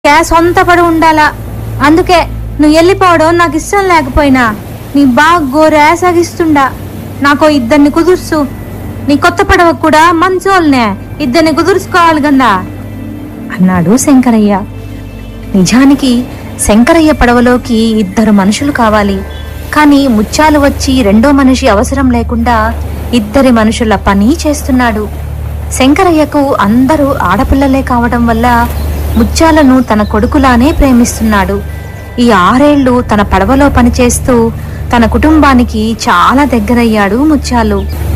కే సొంత పడి ఉండాలా అందుకే నువ్వు వెళ్ళిపోవడం నాకు ఇష్టం లేకపోయినా నీ బాగా గోరేసాగిస్తుండా నాకు ఇద్దరిని కుదుర్సు నీ కొత్త పడవ కూడా మంచోళ్ళనే ఇద్దరిని కుదుర్చుకోవాలి గందా అన్నాడు శంకరయ్య నిజానికి శంకరయ్య పడవలోకి ఇద్దరు మనుషులు కావాలి కానీ ముత్యాలు వచ్చి రెండో మనిషి అవసరం లేకుండా ఇద్దరి మనుషుల పని చేస్తున్నాడు శంకరయ్యకు అందరూ ఆడపిల్లలే కావడం వల్ల ముత్యాలను తన కొడుకులానే ప్రేమిస్తున్నాడు ఈ ఆరేళ్లు తన పడవలో పనిచేస్తూ తన కుటుంబానికి చాలా దగ్గరయ్యాడు ముత్యాలు